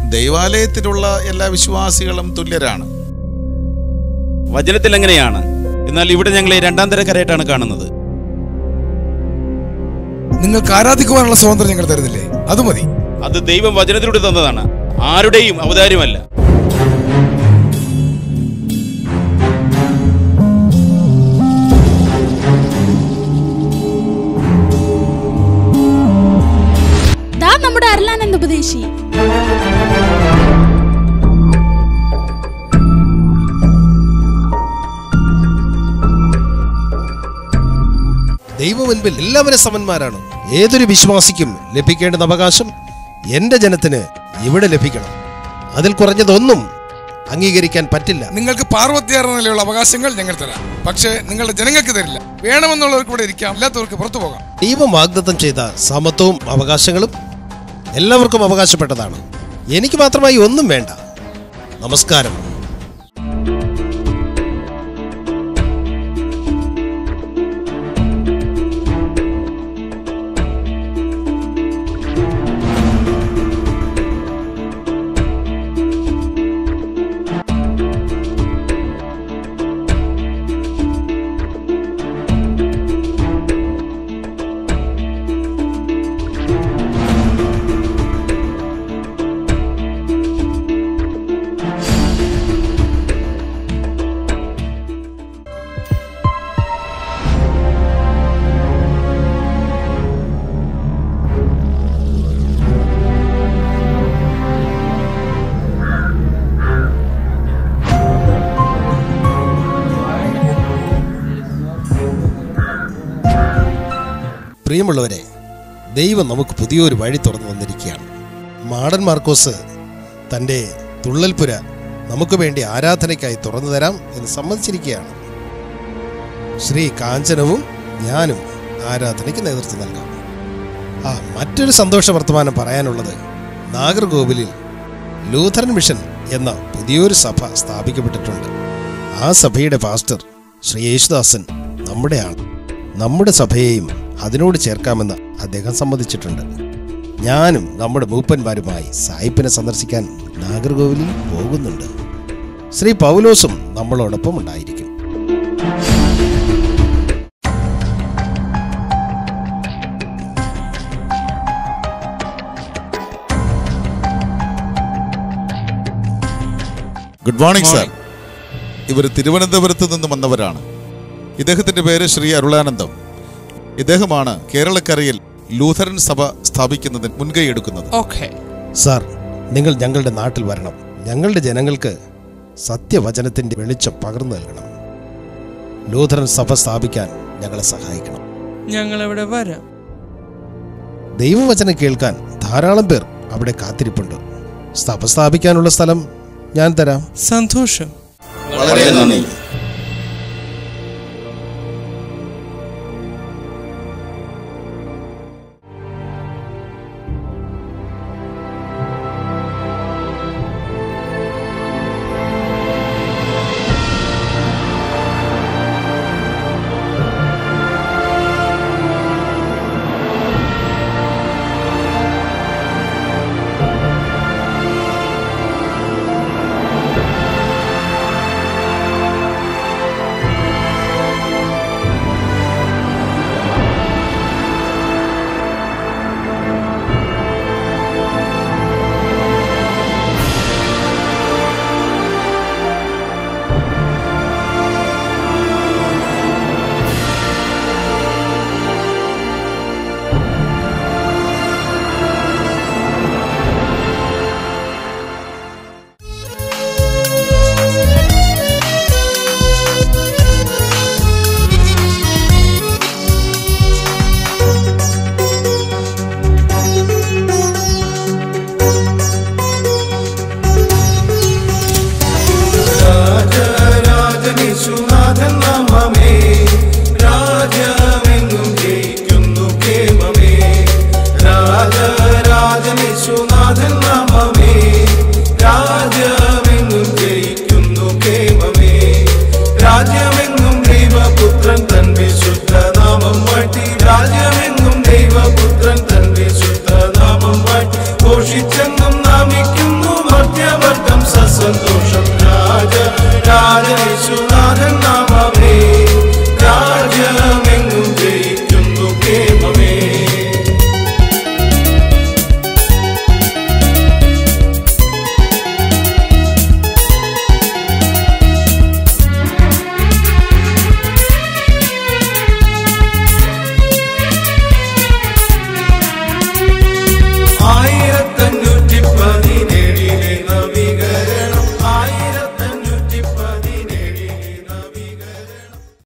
ദൈവാലയത്തിലുള്ള എല്ലാ വിശ്വാസികളും തുല്യരാണ് വചനത്തിൽ എങ്ങനെയാണ് എന്നാൽ ഇവിടെ ഞങ്ങളെ രണ്ടാം തരക്കാരായിട്ടാണ് കാണുന്നത് നിങ്ങൾക്ക് ആരാധിക്കുവാനുള്ള സ്വാതന്ത്ര്യം ഞങ്ങൾ തരുന്നില്ലേ അത് മതി അത് ദൈവം വചനത്തിലൂടെ തന്നതാണ് ആരുടെയും അവതാരമല്ല ദാ നമ്മുടെ അരലാനന്ദ ഉപദേശി ദൈവമുൻപിൽ എല്ലാവരും സമന്മാരാണ് ഏതൊരു വിശ്വാസിക്കും ലഭിക്കേണ്ടുന്ന അവകാശം എന്റെ ജനത്തിന് ഇവിടെ ലഭിക്കണം അതിൽ കുറഞ്ഞതൊന്നും അംഗീകരിക്കാൻ പറ്റില്ല നിങ്ങൾക്ക് പാർവത്യാറ് നിലയുള്ള അവകാശങ്ങൾ ഞങ്ങൾ തരാം പക്ഷേ നിങ്ങളുടെ ജനങ്ങൾക്ക് തരില്ല വേണമെന്നുള്ളവർക്ക് ഇവിടെ ഇരിക്കാം അല്ലാത്തവർക്ക് പുറത്തു പോകാം ദൈവം വാഗ്ദത്തം ചെയ്ത സമത്വവും അവകാശങ്ങളും എല്ലാവർക്കും അവകാശപ്പെട്ടതാണ് എനിക്ക് മാത്രമായി ഒന്നും വേണ്ട നമസ്കാരം പ്രിയമുള്ളവരെ ദൈവം നമുക്ക് പുതിയൊരു വഴി തുറന്നു വന്നിരിക്കുകയാണ് മാടൻ മാർക്കോസ് തൻ്റെ തുള്ളൽപുര നമുക്ക് വേണ്ടി ആരാധനയ്ക്കായി തുറന്നു തരാം എന്ന് സമ്മതിച്ചിരിക്കുകയാണ് ശ്രീ കാഞ്ചനവും ഞാനും ആരാധനയ്ക്ക് നേതൃത്വം നൽകാം ആ മറ്റൊരു സന്തോഷ വർത്തമാനം പറയാനുള്ളത് നാഗർകോവിലിൽ ലൂഥറൻ മിഷൻ എന്ന പുതിയൊരു സഭ സ്ഥാപിക്കപ്പെട്ടിട്ടുണ്ട് ആ സഭയുടെ പാസ്റ്റർ ശ്രീ യേശുദാസൻ നമ്മുടെയാണ് നമ്മുടെ സഭയെയും അതിനോട് ചേർക്കാമെന്ന് അദ്ദേഹം സമ്മതിച്ചിട്ടുണ്ട് ഞാനും നമ്മുടെ മൂപ്പന്മാരുമായി സായിപ്പിനെ സന്ദർശിക്കാൻ നാഗർകോവിലിൽ പോകുന്നുണ്ട് ശ്രീ പൗലോസും നമ്മളോടൊപ്പം ഉണ്ടായിരിക്കും ഗുഡ് മോർണിംഗ് സാർ ഇവർ തിരുവനന്തപുരത്ത് നിന്ന് വന്നവരാണ് ഇദ്ദേഹത്തിന്റെ പേര് ശ്രീ അരുളാനന്ദം ഇദ്ദേഹമാണ് കേരളക്കരയിൽ ലൂഥറൻ സഭ സ്ഥാപിക്കുന്നതിന് മുൻകൈ എടുക്കുന്നത് സാർ നിങ്ങൾ ഞങ്ങളുടെ നാട്ടിൽ വരണം ഞങ്ങളുടെ ജനങ്ങൾക്ക് സത്യവചനത്തിന്റെ വെളിച്ചം പകർന്നു നൽകണം ലൂഥറൻ സഭ സ്ഥാപിക്കാൻ ഞങ്ങളെ സഹായിക്കണം ഞങ്ങൾ അവിടെ വരാം ദൈവവചനം കേൾക്കാൻ ധാരാളം പേർ അവിടെ കാത്തിരിപ്പുണ്ട് സഭ സ്ഥാപിക്കാനുള്ള സ്ഥലം ഞാൻ തരാം സന്തോഷം വളരെ നന്ദി